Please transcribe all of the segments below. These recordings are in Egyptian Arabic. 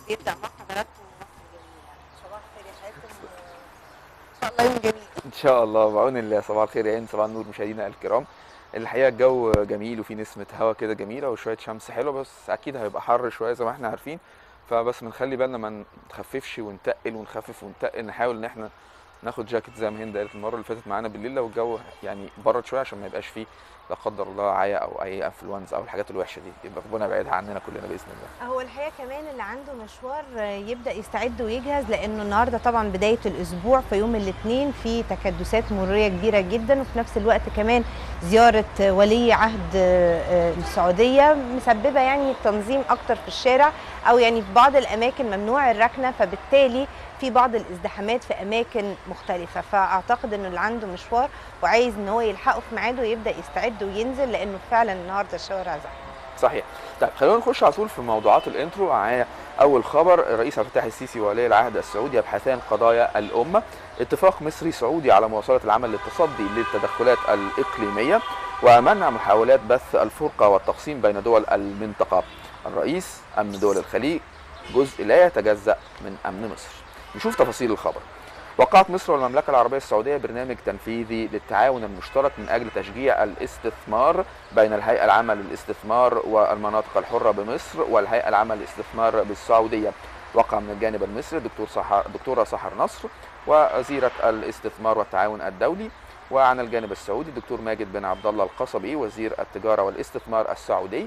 يبدأ مع حضراتكم مصر جميلة صباح الخير يا حاتم وإن شاء الله يوم جميل ان شاء الله بعون الله صباح الخير يا عين صباح النور مشاهدينا الكرام الحقيقه الجو جميل وفي نسمه هواء كده جميله وشويه شمس حلوه بس اكيد هيبقى حر شويه زي ما احنا عارفين فبس بنخلي بالنا ما نخففش ونتقل ونخفف ونتقل نحاول ان احنا ناخد جاكيت زي ما هند قالت المره اللي فاتت معانا بالليل لو الجو يعني برد شويه عشان ما يبقاش فيه لا قدر الله عيا او اي انفلونزا او الحاجات الوحشه دي يبقى ربنا يبعدها عننا كلنا باذن الله هو الحقيقه كمان اللي عنده مشوار يبدا يستعد ويجهز لانه النهارده طبعا بدايه الاسبوع في يوم الاثنين في تكدسات مروريه كبيره جدا وفي نفس الوقت كمان زياره ولي عهد السعوديه مسببه يعني تنظيم اكتر في الشارع او يعني في بعض الاماكن ممنوع الركنه فبالتالي في بعض الازدحامات في اماكن مختلفه فاعتقد انه اللي عنده مشوار وعايز ان هو يلحقه في ميعاده يبدا يستعد وينزل لانه فعلا النهارده الشوارع زحمه صحيح طيب خلونا نخش على طول في موضوعات الانترو معايا اول خبر الرئيس عبد الفتاح السيسي وولي العهد السعودي يبحثان قضايا الامه اتفاق مصري سعودي على مواصله العمل للتصدي للتدخلات الاقليميه ومنع محاولات بث الفرقه والتقسيم بين دول المنطقه الرئيس امن دول الخليج جزء لا يتجزا من امن مصر نشوف تفاصيل الخبر وقعت مصر والمملكة العربية السعودية برنامج تنفيذي للتعاون المشترك من أجل تشجيع الاستثمار بين الهيئة العامة للاستثمار والمناطق الحرة بمصر والهيئة العامة للاستثمار بالسعودية وقع من الجانب المصري دكتور سحر دكتورة سحر نصر وزيرة الاستثمار والتعاون الدولي وعن الجانب السعودي دكتور ماجد بن عبد الله القصبي وزير التجارة والاستثمار السعودي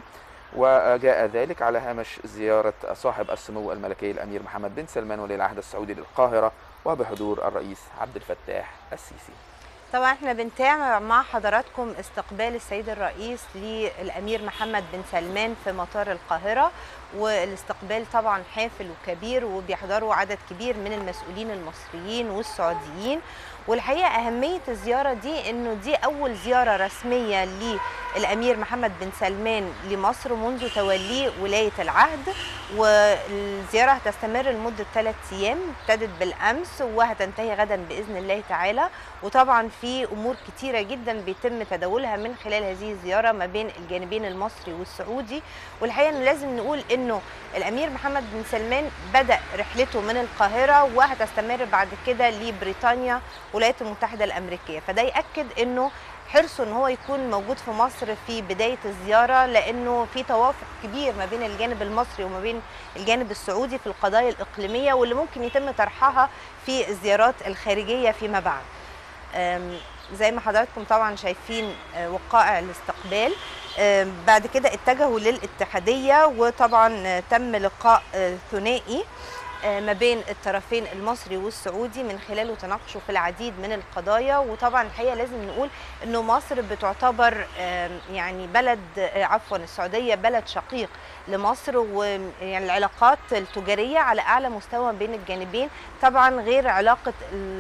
وجاء ذلك على هامش زيارة صاحب السمو الملكي الأمير محمد بن سلمان ولي العهد السعودي للقاهرة وبحضور الرئيس عبد الفتاح السيسي طبعا احنا بنتابع مع حضراتكم استقبال السيد الرئيس للامير محمد بن سلمان في مطار القاهره والاستقبال طبعا حافل وكبير وبيحضروا عدد كبير من المسؤولين المصريين والسعوديين والحقيقه اهميه الزياره دي انه دي اول زياره رسميه للامير محمد بن سلمان لمصر منذ توليه ولايه العهد والزياره هتستمر لمده ثلاث ايام ابتدت بالامس وهتنتهي غدا باذن الله تعالى وطبعا في امور كتيره جدا بيتم تداولها من خلال هذه الزياره ما بين الجانبين المصري والسعودي والحقيقه انه لازم نقول انه الامير محمد بن سلمان بدا رحلته من القاهره وهتستمر بعد كده لبريطانيا والولايات المتحده الامريكيه فده ياكد انه حرصه ان هو يكون موجود في مصر في بدايه الزياره لانه في توافق كبير ما بين الجانب المصري وما بين الجانب السعودي في القضايا الاقليميه واللي ممكن يتم طرحها في الزيارات الخارجيه فيما بعد. زي ما حضراتكم طبعا شايفين وقائع الاستقبال بعد كده اتجهوا للاتحاديه وطبعا تم لقاء ثنائي ما بين الطرفين المصري والسعودي من خلاله تناقشوا في العديد من القضايا وطبعا الحقيقه لازم نقول انه مصر بتعتبر يعني بلد عفوا السعوديه بلد شقيق لمصر ويعني العلاقات التجاريه على اعلى مستوى بين الجانبين طبعا غير علاقه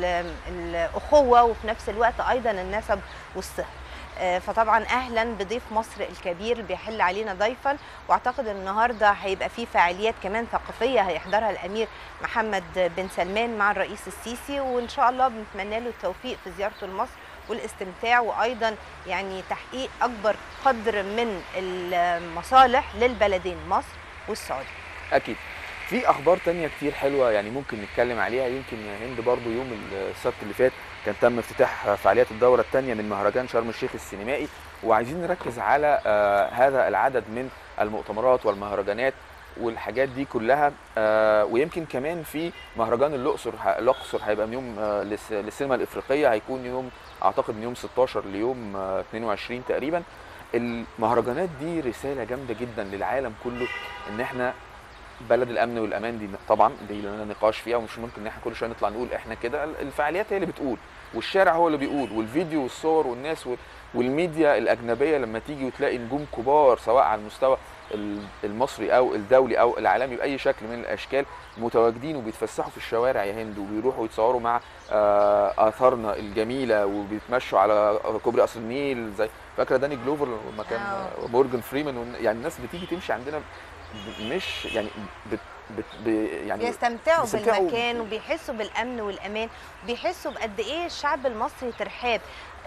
الاخوه وفي نفس الوقت ايضا النسب والصهر فطبعا اهلا بضيف مصر الكبير اللي بيحل علينا ضيفا واعتقد ان النهارده هيبقى في فعاليات كمان ثقافيه هيحضرها الامير محمد بن سلمان مع الرئيس السيسي وان شاء الله بنتمنى له التوفيق في زيارته لمصر والاستمتاع وايضا يعني تحقيق اكبر قدر من المصالح للبلدين مصر والسعوديه. اكيد. في اخبار تانية كتير حلوه يعني ممكن نتكلم عليها يمكن يا هند برضو يوم السبت اللي فات كان تم افتتاح فعاليات الدوره الثانيه من مهرجان شرم الشيخ السينمائي وعايزين نركز على آه هذا العدد من المؤتمرات والمهرجانات والحاجات دي كلها آه ويمكن كمان في مهرجان الاقصر الاقصر هيبقى من يوم آه للسينما الافريقيه هيكون يوم اعتقد من يوم 16 ليوم 22 تقريبا المهرجانات دي رساله جامده جدا للعالم كله ان احنا بلد الامن والامان دي طبعا دي لنا نقاش فيها ومش ممكن ان احنا كل شويه نطلع نقول احنا كده الفعاليات هي اللي بتقول والشارع هو اللي بيقول والفيديو والصور والناس والميديا الاجنبيه لما تيجي وتلاقي نجوم كبار سواء على المستوى المصري او الدولي او العالمي باي شكل من الاشكال متواجدين وبيتفسحوا في الشوارع يا هند وبيروحوا يتصوروا مع اثارنا الجميله وبيتمشوا على كوبري قصر النيل زي فاكره داني جلوفر لما كان مورجان فريمان يعني الناس بتيجي تمشي عندنا مش يعني بت بت ب يعني بيستمتعوا بالمكان وبيحسوا بالامن والامان بيحسوا بقد ايه الشعب المصري ترحاب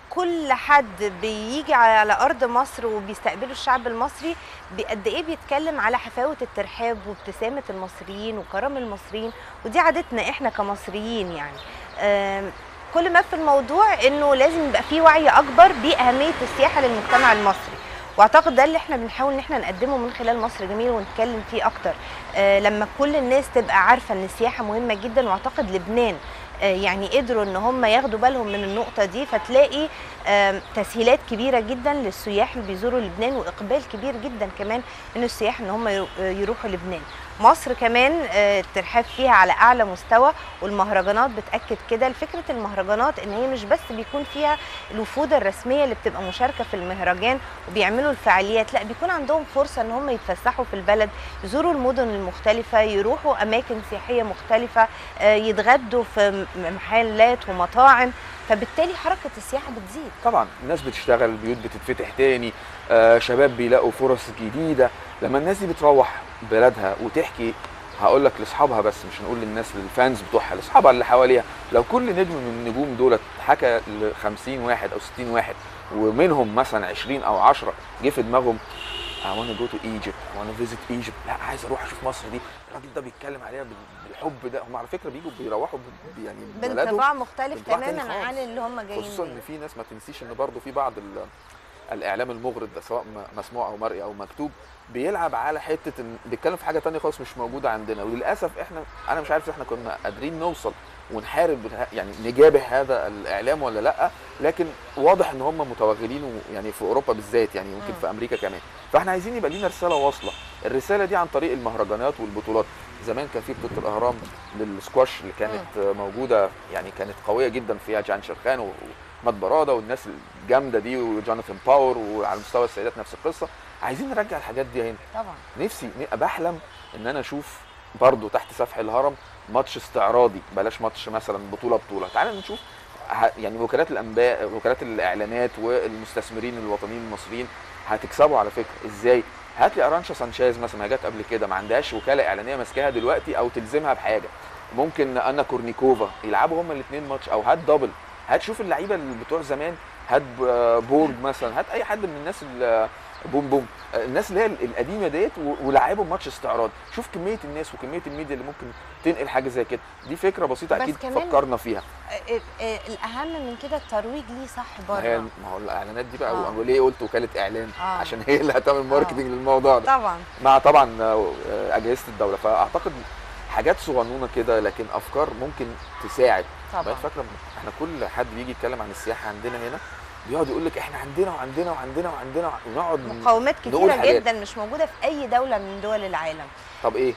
كل حد بيجي على ارض مصر وبيستقبله الشعب المصري قد ايه بيتكلم على حفاوه الترحاب وابتسامه المصريين وكرم المصريين ودي عادتنا احنا كمصريين يعني آم، كل ما في الموضوع انه لازم يبقى في وعي اكبر باهميه السياحه للمجتمع المصري واعتقد ده اللي احنا بنحاول ان احنا نقدمه من خلال مصر جميل ونتكلم فيه اكتر آه لما كل الناس تبقى عارفه ان السياحه مهمه جدا واعتقد لبنان آه يعني قدروا ان هم ياخدوا بالهم من النقطه دي فتلاقي آم، تسهيلات كبيره جدا للسياح اللي بيزوروا لبنان واقبال كبير جدا كمان من السياح ان هم يرو- يروحوا لبنان مصر كمان آه، الترحاب فيها على اعلى مستوى والمهرجانات بتاكد كده فكره المهرجانات ان هي مش بس بيكون فيها الوفود الرسميه اللي بتبقى مشاركه في المهرجان وبيعملوا الفعاليات لا بيكون عندهم فرصه ان هم يتفسحوا في البلد يزوروا المدن المختلفه يروحوا اماكن سياحيه مختلفه آه، يتغدوا في م- محلات ومطاعم فبالتالي حركه السياحه بتزيد طبعا الناس بتشتغل البيوت بتتفتح تاني آه شباب بيلاقوا فرص جديده لما الناس دي بتروح بلدها وتحكي هقول لك لاصحابها بس مش هنقول للناس للفانز بتوعها لاصحابها اللي حواليها لو كل نجم من النجوم دولت حكى ل 50 واحد او 60 واحد ومنهم مثلا 20 او 10 جه في دماغهم I wanna go to Egypt I wanna visit Egypt لا عايز اروح اشوف مصر دي الراجل ده بيتكلم عليها بال- بالحب ده هم على فكره بيجوا بيروحوا ب- يعني بلدهم بانطباع مختلف بانطباع تاني تماما خالص. عن اللي هم جايين خصوصا بيه. ان في ناس ما تنسيش ان برضه في بعض ال- الاعلام المغرض ده سواء م- مسموع او مرئي او مكتوب بيلعب على حته ان بيتكلم في حاجه تانية خالص مش موجوده عندنا وللاسف احنا انا مش عارف احنا كنا قادرين نوصل ونحارب بها- يعني نجابه هذا الاعلام ولا لا لكن واضح ان هم متوغلين و- يعني في اوروبا بالذات يعني يمكن مم. في امريكا كمان فاحنا عايزين يبقى لينا رساله واصله الرساله دي عن طريق المهرجانات والبطولات زمان كان في بطوله الاهرام للسكواش اللي كانت موجوده يعني كانت قويه جدا فيها جان شرخان و- ومات براده والناس الجامده دي وجوناثان باور وعلى مستوى السيدات نفس القصه عايزين نرجع الحاجات دي هنا طبعا نفسي ن- بحلم ان انا اشوف برضو تحت سفح الهرم ماتش استعراضي بلاش ماتش مثلا بطوله بطوله تعال نشوف ه- يعني وكالات الانباء وكالات الاعلانات والمستثمرين الوطنيين المصريين هتكسبوا على فكره ازاي هات لي ارانشا سانشيز مثلا هي جت قبل كده ما عندهاش وكاله اعلانيه ماسكاها دلوقتي او تلزمها بحاجه ممكن انا كورنيكوفا يلعبوا هما الاثنين ماتش او هات دبل هات شوف اللعيبه اللي بتوع زمان هات ب- بورج مثلا هات اي حد من الناس اللي بوم بوم الناس اللي هي القديمه ديت و- ولعبوا ماتش استعراض شوف كميه الناس وكميه الميديا اللي ممكن تنقل حاجه زي كده دي فكره بسيطه بس اكيد كمان فكرنا فيها آه، آه، الاهم من كده الترويج ليه صح ما هي بره ما هو الاعلانات دي بقى آه. وليه قلت وكاله اعلان آه. عشان هي اللي هتعمل ماركتنج للموضوع ده طبعا مع طبعا آه، اجهزه الدوله فاعتقد حاجات صغنونه كده لكن افكار ممكن تساعد طبعا بقيت فاكره احنا كل حد بيجي يتكلم عن السياحه عندنا هنا بيقعد يقول لك احنا عندنا وعندنا وعندنا وعندنا ونقعد مقاومات نقول كتيره حاجات. جدا مش موجوده في اي دوله من دول العالم طب ايه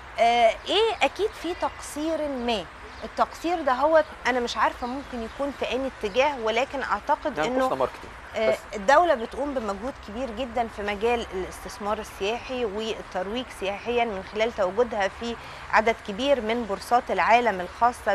آه ايه اكيد في تقصير ما التقصير ده هو انا مش عارفه ممكن يكون في اي اتجاه ولكن اعتقد يعني انه قصنا ماركتنج آه، بس. الدولة بتقوم بمجهود كبير جدا في مجال الاستثمار السياحي والترويج سياحيا من خلال تواجدها في عدد كبير من بورصات العالم الخاصة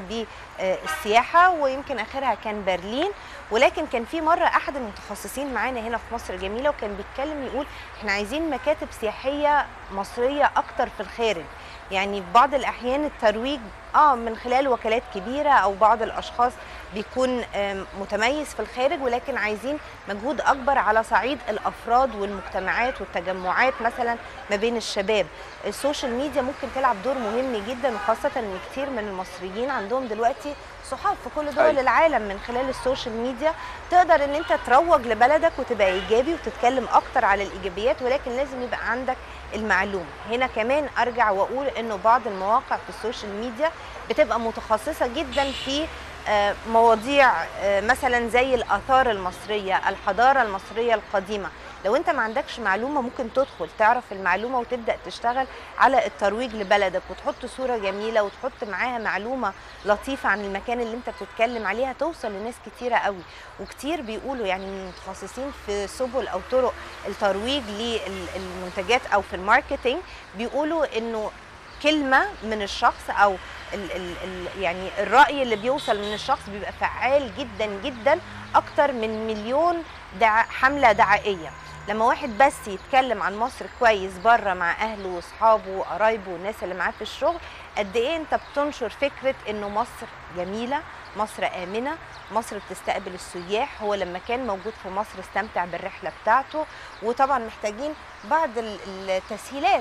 بالسياحة ويمكن آخرها كان برلين ولكن كان في مرة أحد المتخصصين معانا هنا في مصر جميلة وكان بيتكلم يقول احنا عايزين مكاتب سياحية مصرية أكتر في الخارج يعني في بعض الأحيان الترويج اه من خلال وكالات كبيرة أو بعض الأشخاص بيكون آم، متميز في الخارج ولكن عايزين مجهود اكبر على صعيد الافراد والمجتمعات والتجمعات مثلا ما بين الشباب السوشيال ميديا ممكن تلعب دور مهم جدا وخاصه ان كتير من المصريين عندهم دلوقتي صحاب في كل دول أيوة. العالم من خلال السوشيال ميديا تقدر ان انت تروج لبلدك وتبقى ايجابي وتتكلم اكتر على الايجابيات ولكن لازم يبقى عندك المعلومه هنا كمان ارجع واقول انه بعض المواقع في السوشيال ميديا بتبقى متخصصه جدا في آه، مواضيع آه، مثلا زي الاثار المصريه الحضاره المصريه القديمه لو انت ما عندكش معلومه ممكن تدخل تعرف المعلومه وتبدا تشتغل على الترويج لبلدك وتحط صوره جميله وتحط معاها معلومه لطيفه عن المكان اللي انت بتتكلم عليها توصل لناس كتيره قوي وكتير بيقولوا يعني من المتخصصين في سبل او طرق الترويج للمنتجات او في الماركتينج بيقولوا انه كلمه من الشخص او ال ال ال يعني الراي اللي بيوصل من الشخص بيبقى فعال جدا جدا اكتر من مليون دع حمله دعائيه لما واحد بس يتكلم عن مصر كويس بره مع اهله واصحابه وقرايبه والناس اللي معاه في الشغل قد ايه انت بتنشر فكره انه مصر جميله مصر امنه مصر بتستقبل السياح هو لما كان موجود في مصر استمتع بالرحله بتاعته وطبعا محتاجين بعض ال- التسهيلات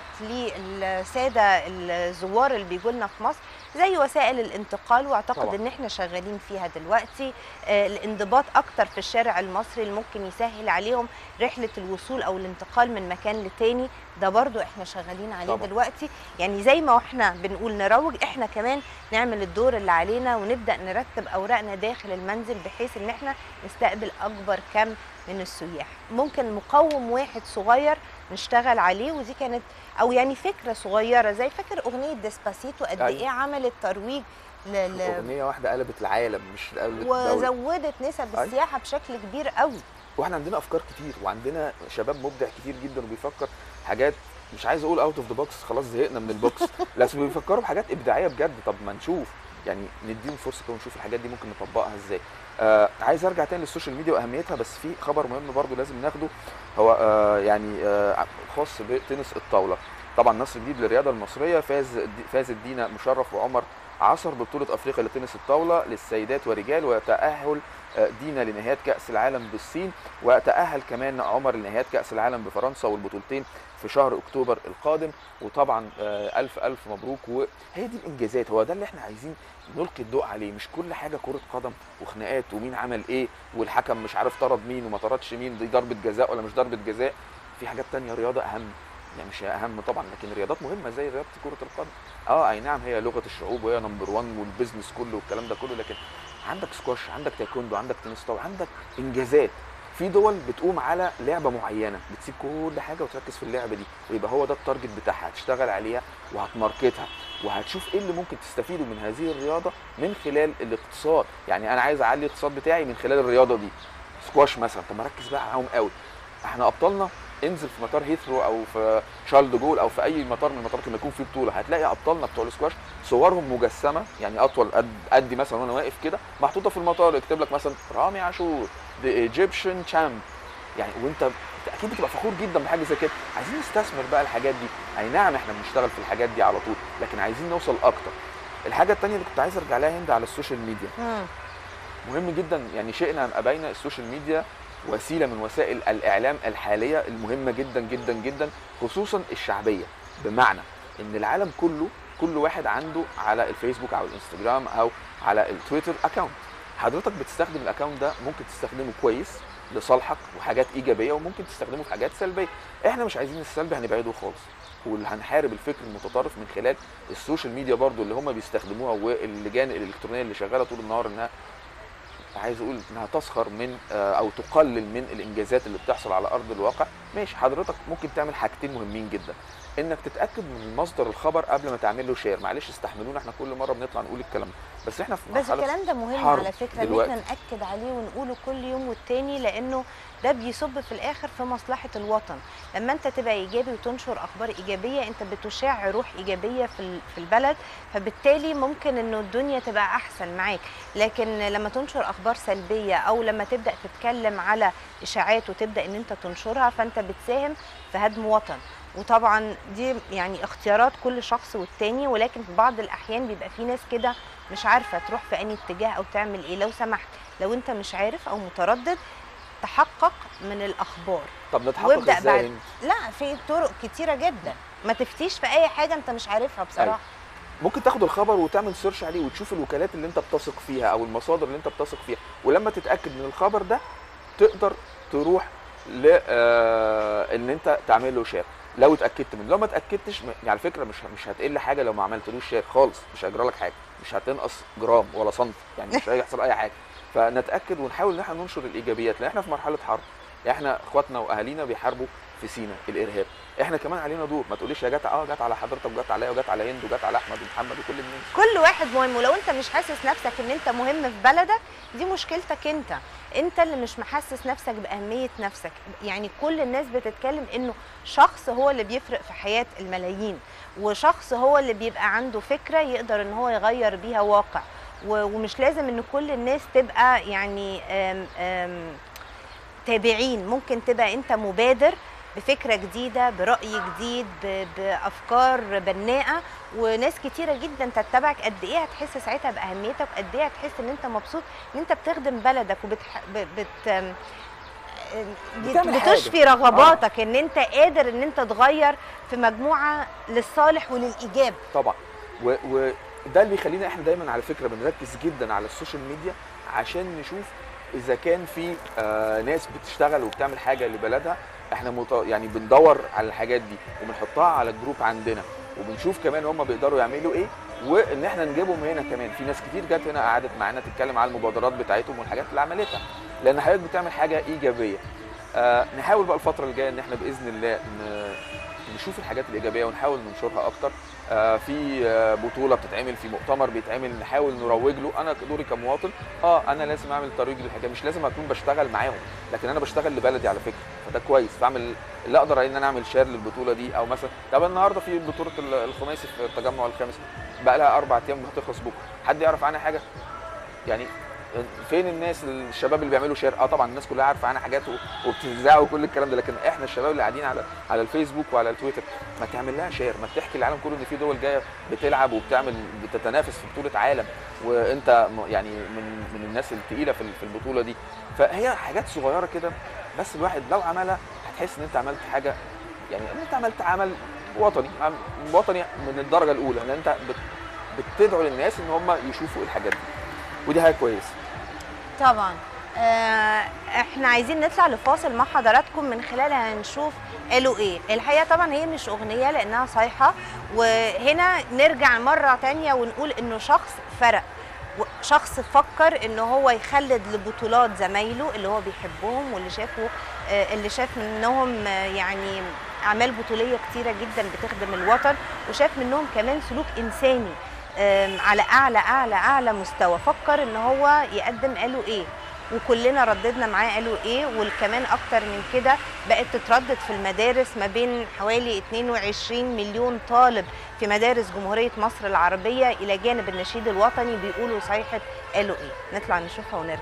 للساده الزوار اللي بيجوا لنا في مصر زي وسائل الانتقال واعتقد طبعاً. ان احنا شغالين فيها دلوقتي آه، الانضباط اكتر في الشارع المصري اللي ممكن يسهل عليهم رحله الوصول او الانتقال من مكان لتاني ده برضو احنا شغالين عليه طبعاً. دلوقتي يعني زي ما احنا بنقول نروج احنا كمان نعمل الدور اللي علينا ونبدا نرتب اوراقنا داخل المنزل بحيث ان احنا نستقبل اكبر كم من السياح ممكن مقوم واحد صغير نشتغل عليه ودي كانت او يعني فكره صغيره زي فاكر اغنيه ديسباسيتو قد أيوة. ايه عملت ترويج ل... ل... اغنيه واحده قلبت العالم مش قلبت الدولة. وزودت نسب أيوة. السياحه بشكل كبير قوي واحنا عندنا افكار كتير وعندنا شباب مبدع كتير جدا وبيفكر حاجات مش عايز اقول اوت اوف ذا بوكس خلاص زهقنا من البوكس لكن بيفكروا بحاجات ابداعيه بجد طب ما نشوف يعني نديهم فرصه كده ونشوف الحاجات دي ممكن نطبقها ازاي آه عايز ارجع تاني للسوشيال ميديا واهميتها بس في خبر مهم برضو لازم ناخده هو آه يعني آه خاص بتنس الطاوله طبعا نصر جديد للرياضه المصريه فاز فازت دينا مشرف وعمر عصر ببطوله افريقيا لتنس الطاوله للسيدات والرجال وتاهل آه، دينا لنهايات كاس العالم بالصين وتأهل كمان عمر لنهايات كأس العالم بفرنسا والبطولتين في شهر أكتوبر القادم وطبعا آه، ألف ألف مبروك وهي دي الإنجازات هو ده اللي احنا عايزين نلقي الضوء عليه مش كل حاجة كرة قدم وخناقات ومين عمل إيه والحكم مش عارف طرد مين وما طردش مين دي ضربة جزاء ولا مش ضربة جزاء في حاجات تانية رياضة أهم يعني مش أهم طبعا لكن رياضات مهمة زي رياضة كرة القدم اه اي نعم هي لغة الشعوب وهي نمبر 1 والبيزنس كله والكلام ده كله لكن عندك سكواش عندك تايكوندو عندك تنس طاوله عندك انجازات في دول بتقوم على لعبه معينه بتسيب كل حاجه وتركز في اللعبه دي ويبقى هو ده التارجت بتاعها هتشتغل عليها وهتماركتها وهتشوف ايه اللي ممكن تستفيده من هذه الرياضه من خلال الاقتصاد يعني انا عايز اعلي الاقتصاد بتاعي من خلال الرياضه دي سكواش مثلا طب ما ركز بقى معاهم قوي احنا ابطالنا انزل في مطار هيثرو او في شارل دو جول او في اي مطار من المطارات اللي يكون فيه بطوله هتلاقي ابطالنا بتوع السكواش صورهم مجسمه يعني اطول قد قدي مثلا وانا واقف كده محطوطه في المطار يكتب لك مثلا رامي عاشور ذا ايجيبشن تشامب يعني وانت أنت اكيد بتبقى فخور جدا بحاجه زي كده عايزين نستثمر بقى الحاجات دي اي نعم احنا بنشتغل في الحاجات دي على طول لكن عايزين نوصل اكتر الحاجه الثانيه اللي كنت عايز ارجع لها هند على السوشيال ميديا مم. مهم جدا يعني شئنا ام ابينا السوشيال ميديا وسيله من وسائل الاعلام الحاليه المهمه جدا جدا جدا خصوصا الشعبيه بمعنى ان العالم كله كل واحد عنده على الفيسبوك او الانستجرام او على التويتر اكونت حضرتك بتستخدم الاكونت ده ممكن تستخدمه كويس لصالحك وحاجات ايجابيه وممكن تستخدمه في حاجات سلبيه احنا مش عايزين السلبي هنبعده خالص واللي هنحارب الفكر المتطرف من خلال السوشيال ميديا برضو اللي هم بيستخدموها واللجان الالكترونيه اللي شغاله طول النهار انها عايز اقول انها تسخر من آه، او تقلل من الانجازات اللي بتحصل على ارض الواقع ماشي حضرتك ممكن تعمل حاجتين مهمين جدا انك تتاكد من مصدر الخبر قبل ما تعمل له شير معلش استحملونا احنا كل مره بنطلع نقول الكلام ده بس احنا في بس مرحله الكلام ده مهم حرب على فكره ان دلوقتي. احنا ناكد عليه ونقوله كل يوم والتاني لانه ده بيصب في الاخر في مصلحه الوطن لما انت تبقى ايجابي وتنشر اخبار ايجابيه انت بتشع روح ايجابيه في ال- في البلد فبالتالي ممكن انه الدنيا تبقى احسن معاك لكن لما تنشر اخبار سلبيه او لما تبدا تتكلم على اشاعات وتبدا ان انت تنشرها فانت بتساهم في هدم وطن وطبعا دي يعني اختيارات كل شخص والتاني ولكن في بعض الاحيان بيبقى في ناس كده مش عارفه تروح في انهي اتجاه او تعمل ايه لو سمحت لو انت مش عارف او متردد تحقق من الاخبار طب نتحقق وابدأ ازاي بعد. هند؟ لا في طرق كتيره جدا ما تفتيش في اي حاجه انت مش عارفها بصراحه ممكن تاخد الخبر وتعمل سيرش عليه وتشوف الوكالات اللي انت بتثق فيها او المصادر اللي انت بتثق فيها ولما تتاكد من الخبر ده تقدر تروح ل آه، ان انت تعمل له شير لو اتاكدت منه لو ما اتاكدتش م- يعني على فكره مش مش هتقل حاجه لو ما عملتلوش شير خالص مش هيجرى لك حاجه مش هتنقص جرام ولا سنتي يعني مش هيحصل اي حاجه فنتاكد ونحاول ان احنا ننشر الايجابيات لان احنا في مرحله حرب احنا اخواتنا واهالينا بيحاربوا في سينا الارهاب احنا كمان علينا دور ما تقوليش يا جت اه جت على حضرتك وجت عليا وجت على هند وجت على احمد ومحمد وكل الناس كل واحد مهم ولو انت مش حاسس نفسك ان انت مهم في بلدك دي مشكلتك انت انت اللي مش محسس نفسك باهميه نفسك يعني كل الناس بتتكلم انه شخص هو اللي بيفرق في حياه الملايين وشخص هو اللي بيبقى عنده فكره يقدر ان هو يغير بيها واقع و- ومش لازم ان كل الناس تبقى يعني آم آم تابعين ممكن تبقى انت مبادر بفكره جديده براي جديد ب- بافكار بناءه وناس كتيره جدا تتبعك قد ايه هتحس ساعتها باهميتك قد ايه هتحس ان انت مبسوط ان انت بتخدم بلدك وبتح... ب- بت... آم، بتعمل حاجة. بتشفي رغباتك ان انت قادر ان انت تغير في مجموعه للصالح وللايجاب طبعا و- وده اللي بيخلينا احنا دايما على فكره بنركز جدا على السوشيال ميديا عشان نشوف اذا كان في آه ناس بتشتغل وبتعمل حاجه لبلدها احنا مط... يعني بندور على الحاجات دي وبنحطها على الجروب عندنا وبنشوف كمان هم بيقدروا يعملوا ايه وان احنا نجيبهم هنا كمان في ناس كتير جت هنا قعدت معانا تتكلم على المبادرات بتاعتهم والحاجات اللي عملتها لان حضرتك بتعمل حاجه ايجابيه آه نحاول بقى الفتره الجايه ان احنا باذن الله ن... نشوف الحاجات الايجابيه ونحاول ننشرها اكتر آه، في آه، بطوله بتتعمل في مؤتمر بيتعمل نحاول نروج له انا دوري كمواطن اه انا لازم اعمل ترويج للحاجه مش لازم اكون بشتغل معاهم لكن انا بشتغل لبلدي على فكره فده كويس فاعمل اللي اقدر ان انا اعمل شير للبطوله دي او مثلا طب النهارده في بطوله ال- الخماسي في التجمع الخامس بقى لها اربع ايام وهتخلص بكره حد يعرف عنها حاجه يعني فين الناس الشباب اللي بيعملوا شير اه طبعا الناس كلها عارفه عنها حاجات و- وبتذاع وكل الكلام ده لكن احنا الشباب اللي قاعدين على على الفيسبوك وعلى التويتر ما تعمل لها شير ما تحكي للعالم كله ان في دول جايه بتلعب وبتعمل بتتنافس في بطوله عالم وانت م- يعني من من الناس الثقيله في ال- في البطوله دي فهي حاجات صغيره كده بس الواحد لو عملها هتحس ان انت عملت حاجه يعني ان انت عملت عمل وطني عم- وطني من الدرجه الاولى لان انت بت- بتدعو للناس ان هم يشوفوا الحاجات دي ودي حاجه كويسه طبعا آه، احنا عايزين نطلع لفاصل مع حضراتكم من خلالها هنشوف قالوا ايه الحقيقه طبعا هي مش اغنيه لانها صيحه وهنا نرجع مره تانية ونقول انه شخص فرق و- شخص فكر ان هو يخلد لبطولات زمايله اللي هو بيحبهم واللي شافوا آه، اللي شاف منهم آه، يعني اعمال بطوليه كتيره جدا بتخدم الوطن وشاف منهم كمان سلوك انساني آم، على اعلى اعلى اعلى مستوى فكر ان هو يقدم قالوا ايه وكلنا رددنا معاه قالوا ايه وكمان اكتر من كده بقت تتردد في المدارس ما بين حوالي 22 مليون طالب في مدارس جمهورية مصر العربية إلى جانب النشيد الوطني بيقولوا صيحة قالوا إيه نطلع نشوفها ونرجع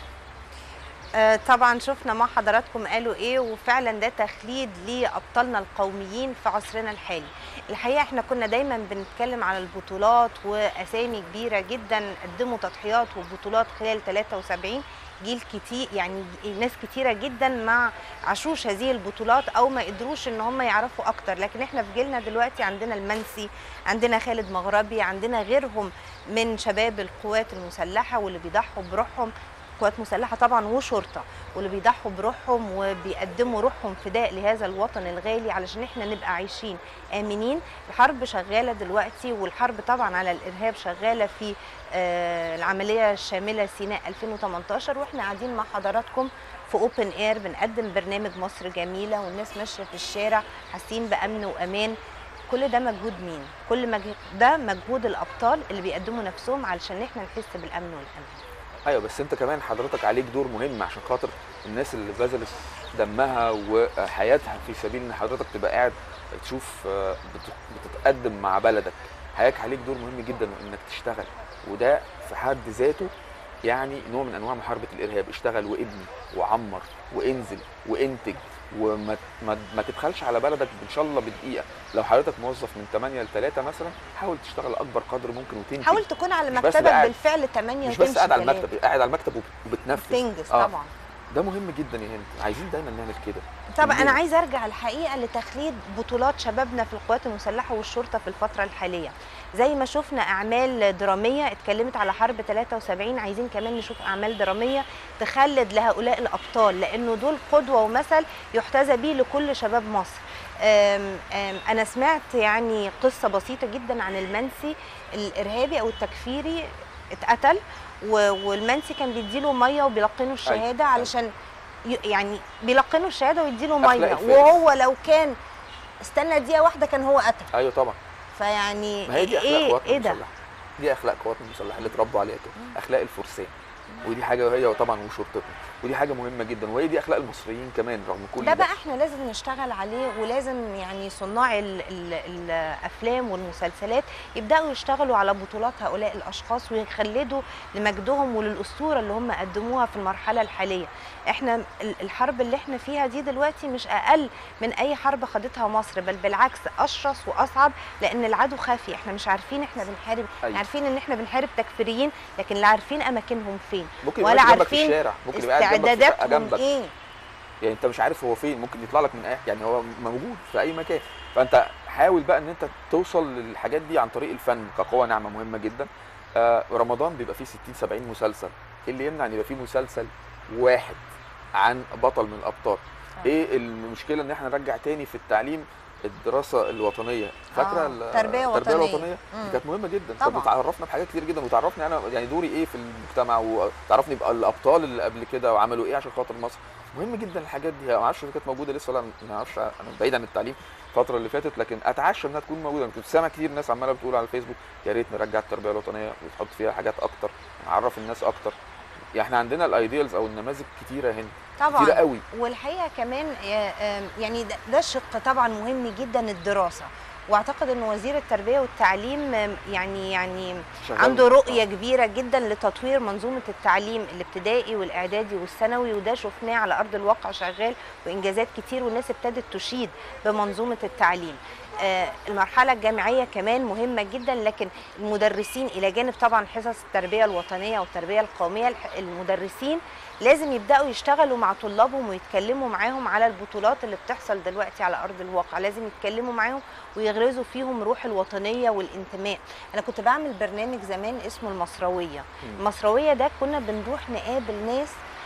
آه، طبعا شفنا مع حضراتكم قالوا ايه وفعلا ده تخليد لابطالنا القوميين في عصرنا الحالي الحقيقه احنا كنا دايما بنتكلم على البطولات واسامي كبيره جدا قدموا تضحيات وبطولات خلال 73 جيل كتير يعني ناس كتيره جدا ما عاشوش هذه البطولات او ما قدروش ان هم يعرفوا اكتر لكن احنا في جيلنا دلوقتي عندنا المنسي عندنا خالد مغربي عندنا غيرهم من شباب القوات المسلحه واللي بيضحوا بروحهم قوات مسلحه طبعا وشرطه واللي بيضحوا بروحهم وبيقدموا روحهم فداء لهذا الوطن الغالي علشان احنا نبقى عايشين امنين الحرب شغاله دلوقتي والحرب طبعا على الارهاب شغاله في آه، العمليه الشامله سيناء 2018 واحنا قاعدين مع حضراتكم في اوبن اير بنقدم برنامج مصر جميله والناس ماشيه في الشارع حاسين بامن وامان كل ده مجهود مين كل مجهود ده مجهود الابطال اللي بيقدموا نفسهم علشان احنا نحس بالامن والامان ايوه بس انت كمان حضرتك عليك دور مهم عشان خاطر الناس اللي بذلت دمها وحياتها في سبيل ان حضرتك تبقى قاعد تشوف آه، بت- بتتقدم مع بلدك حضرتك عليك دور مهم جدا انك تشتغل وده في حد ذاته يعني نوع من انواع محاربه الارهاب اشتغل وابني وعمر وانزل وانتج وما ما, ما تبخلش على بلدك ان شاء الله بدقيقه لو حضرتك موظف من 8 ل 3 مثلا حاول تشتغل اكبر قدر ممكن وتنتج حاول تكون على مش بس مكتبك قاعد- بالفعل 8 مش بس قاعد على المكتب قاعد على المكتب وب- وبتنفذ تنجز آه. طبعا ده مهم جدا يا هند عايزين دايما نعمل كده طبعا انا كلنا. عايزه ارجع الحقيقه لتخليد بطولات شبابنا في القوات المسلحه والشرطه في الفتره الحاليه زي ما شفنا اعمال دراميه اتكلمت على حرب 73 عايزين كمان نشوف اعمال دراميه تخلد لهؤلاء الابطال لانه دول قدوه ومثل يحتذى به لكل شباب مصر أم أم انا سمعت يعني قصه بسيطه جدا عن المنسي الارهابي او التكفيري اتقتل و- والمنسي كان بيديله ميه وبيلقنه الشهاده أيوة. علشان ي- يعني بيلقنه الشهاده ويديله أخلاق ميه الفارس. وهو لو كان استنى دقيقه واحده كان هو قتل ايوه طبعا فيعني ما هي دي اخلاق ايه قواتنا ايه ده المسلحه دي اخلاق قواتنا المسلحه اللي اتربوا عليها كده اخلاق الفرسان ودي حاجه هي طبعا وشرطتنا ودي حاجه مهمه جدا وهي دي اخلاق المصريين كمان رغم كل ده بقى احنا لازم نشتغل عليه ولازم يعني صناع ال ال الافلام والمسلسلات يبداوا يشتغلوا على بطولات هؤلاء الاشخاص ويخلدوا لمجدهم وللاسطوره اللي هم قدموها في المرحله الحاليه احنا ال- الحرب اللي احنا فيها دي دلوقتي مش اقل من اي حرب خاضتها مصر بل بالعكس اشرس واصعب لان العدو خفي احنا مش عارفين احنا بنحارب احنا أيوة. عارفين ان احنا بنحارب تكفيريين لكن لا عارفين اماكنهم فين ممكن ولا يبقى جنبك في عارفين الشارع ممكن يبقى قاعد جنبك في الشقه استعداداتهم جنبك ايه يعني انت مش عارف هو فين ممكن يطلع لك من اي يعني هو موجود في اي مكان فانت حاول بقى ان انت توصل للحاجات دي عن طريق الفن كقوه ناعمه مهمه جدا آه رمضان بيبقى فيه 60 70 مسلسل ايه اللي يمنع ان يبقى فيه مسلسل واحد عن بطل من الابطال آه. ايه المشكله ان احنا نرجع تاني في التعليم الدراسه الوطنيه فاكره آه، ال- تربية التربيه وطنية. الوطنيه مم. دي كانت مهمه جدا طبعاً. كانت بتعرفنا بحاجات كتير جدا وتعرفني انا يعني دوري ايه في المجتمع وتعرفني بقى الابطال اللي قبل كده وعملوا ايه عشان خاطر مصر مهم جدا الحاجات دي ما اعرفش اذا كانت موجوده لسه ولا ما اعرفش انا بعيد عن التعليم الفتره اللي فاتت لكن اتعشى انها تكون موجوده كنت سامع كتير ناس عماله بتقول على الفيسبوك يا ريت نرجع التربيه الوطنيه ونحط فيها حاجات اكتر نعرف الناس اكتر يعني احنا عندنا الايديالز او النماذج كتيره هنا طبعا كتيره قوي والحقيقه كمان آه، آم، يعني ده- ده شق طبعا مهم جدا الدراسه واعتقد ان وزير التربيه والتعليم آم، يعني يعني شغال عنده رؤيه كبيره جدا لتطوير منظومه التعليم الابتدائي والاعدادي والثانوي وده شفناه على ارض الواقع شغال وانجازات كتير والناس ابتدت تشيد بمنظومه التعليم آه، المرحله الجامعيه كمان مهمه جدا لكن المدرسين الى جانب طبعا حصص التربيه الوطنيه والتربيه القوميه الح- المدرسين لازم يبداوا يشتغلوا مع طلابهم ويتكلموا معاهم على البطولات اللي بتحصل دلوقتي على ارض الواقع لازم يتكلموا معاهم ويغرزوا فيهم روح الوطنيه والانتماء انا كنت بعمل برنامج زمان اسمه المصرويه مم. المصرويه ده كنا بنروح نقابل ناس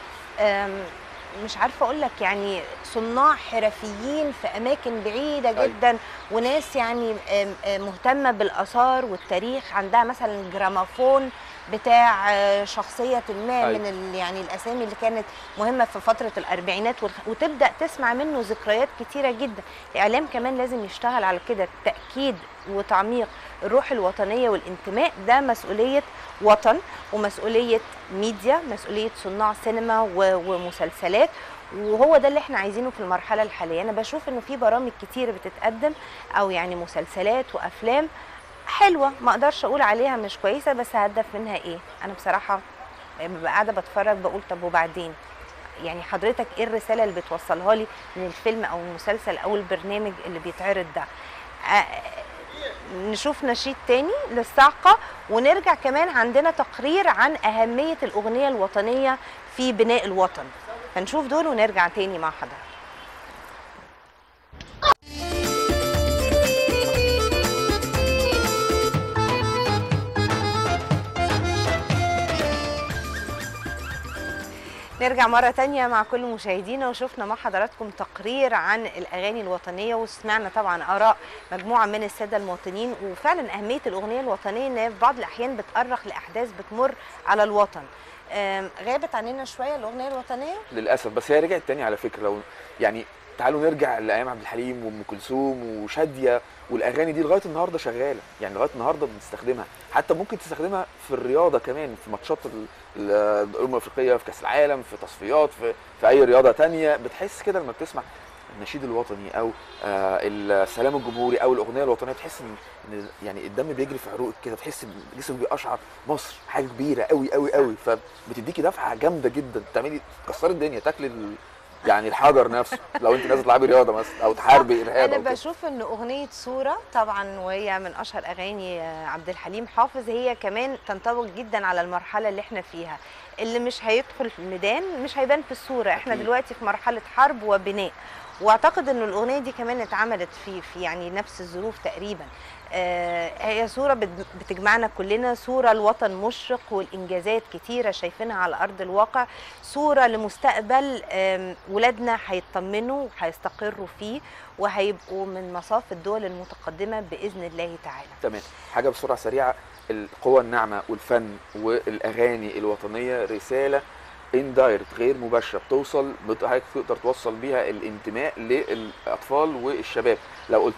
آم، مش عارفه اقول لك يعني صناع حرفيين في اماكن بعيده أيوة. جدا وناس يعني آم، آم، مهتمه بالاثار والتاريخ عندها مثلا جرامافون بتاع آه، شخصيه ما أيوة. من ال- يعني الاسامي اللي كانت مهمه في فتره الاربعينات والخ- وتبدا تسمع منه ذكريات كتيره جدا الاعلام كمان لازم يشتغل على كده تاكيد وتعميق الروح الوطنيه والانتماء ده مسؤوليه وطن ومسؤوليه ميديا مسؤوليه صناع سينما و- ومسلسلات وهو ده اللي احنا عايزينه في المرحله الحاليه انا بشوف انه في برامج كتير بتتقدم او يعني مسلسلات وافلام حلوه ما اقدرش اقول عليها مش كويسه بس هدف منها ايه انا بصراحه ببقى قاعده بتفرج بقول طب وبعدين يعني حضرتك ايه الرساله اللي بتوصلها لي من الفيلم او المسلسل او البرنامج اللي بيتعرض ده آه، نشوف نشيد تاني للصاعقه ونرجع كمان عندنا تقرير عن اهميه الاغنيه الوطنيه في بناء الوطن فنشوف دول ونرجع تاني مع حضرتك نرجع مرة تانية مع كل مشاهدينا وشفنا مع حضراتكم تقرير عن الأغاني الوطنية وسمعنا طبعا آراء مجموعة من السادة المواطنين وفعلا أهمية الأغنية الوطنية إن هي في بعض الأحيان بتأرخ لأحداث بتمر على الوطن آم، غابت عننا شوية الأغنية الوطنية للاسف بس هي رجعت تاني على فكره لو يعني تعالوا نرجع لايام عبد الحليم وام كلثوم وشاديه والاغاني دي لغايه النهارده شغاله يعني لغايه النهارده بنستخدمها حتى ممكن تستخدمها في الرياضه كمان في ماتشات ال- ال- الامم الافريقيه في كاس العالم في تصفيات في, في اي رياضه تانية بتحس كده لما بتسمع النشيد الوطني او آه السلام الجمهوري او الاغنيه الوطنيه بتحس ان إن يعني الدم بيجري في عروقك كده بتحس ان جسمك بيقشعر مصر حاجه كبيره قوي قوي قوي فبتديكي دفعه جامده جدا تعملي تكسري الدنيا تاكلي ال... يعني الحجر نفسه لو انت نازله تلعبي رياضه مثلا او تحاربي ارهاب أنا أو كده. بشوف إن أغنية صورة طبعا وهي من أشهر أغاني آه، عبد الحليم حافظ هي كمان تنطبق جدا على المرحلة اللي احنا فيها اللي مش هيدخل في الميدان مش هيبان في الصورة احنا أكيد. دلوقتي في مرحلة حرب وبناء واعتقد ان الاغنيه دي كمان اتعملت في في يعني نفس الظروف تقريبا آه، هي صوره بت- بتجمعنا كلنا صوره الوطن مشرق والانجازات كتيره شايفينها على ارض الواقع صوره لمستقبل آم، ولادنا هيطمنوا وهيستقروا فيه وهيبقوا من مصاف الدول المتقدمه باذن الله تعالى تمام حاجه بسرعه سريعه القوى الناعمه والفن والاغاني الوطنيه رساله اندايركت غير مباشره بتوصل بت- حضرتك تقدر توصل بيها الانتماء للاطفال والشباب لو قلت له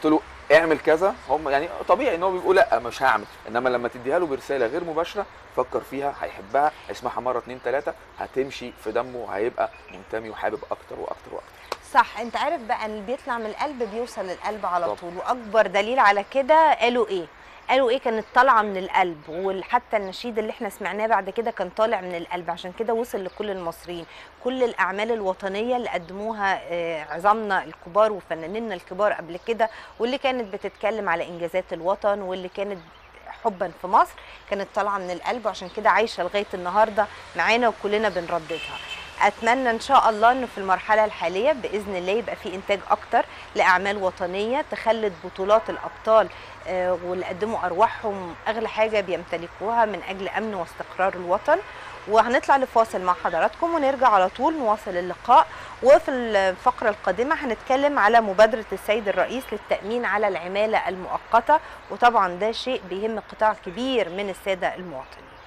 اعمل كذا هم يعني طبيعي ان هو بيقول لا مش هعمل انما لما تديها له برساله غير مباشره فكر فيها هيحبها هيسمعها مره اتنين تلاته هتمشي في دمه وهيبقى منتمي وحابب اكتر واكتر واكتر صح انت عارف بقى ان اللي بيطلع من القلب بيوصل للقلب على طبعا. طول واكبر دليل على كده قالوا ايه قالوا ايه كانت طالعه من القلب وحتى النشيد اللي احنا سمعناه بعد كده كان طالع من القلب عشان كده وصل لكل المصريين كل الاعمال الوطنيه اللي قدموها آه، عظامنا الكبار وفنانينا الكبار قبل كده واللي كانت بتتكلم على انجازات الوطن واللي كانت حبا في مصر كانت طالعه من القلب وعشان كده عايشه لغايه النهارده معانا وكلنا بنرددها اتمنى ان شاء الله انه في المرحله الحاليه باذن الله يبقى في انتاج اكتر لاعمال وطنيه تخلد بطولات الابطال آه، واللي قدموا ارواحهم اغلى حاجه بيمتلكوها من اجل امن واستقرار الوطن وهنطلع لفاصل مع حضراتكم ونرجع على طول نواصل اللقاء وفي الفقره القادمه هنتكلم على مبادره السيد الرئيس للتامين على العماله المؤقته وطبعا ده شيء بيهم قطاع كبير من الساده المواطنين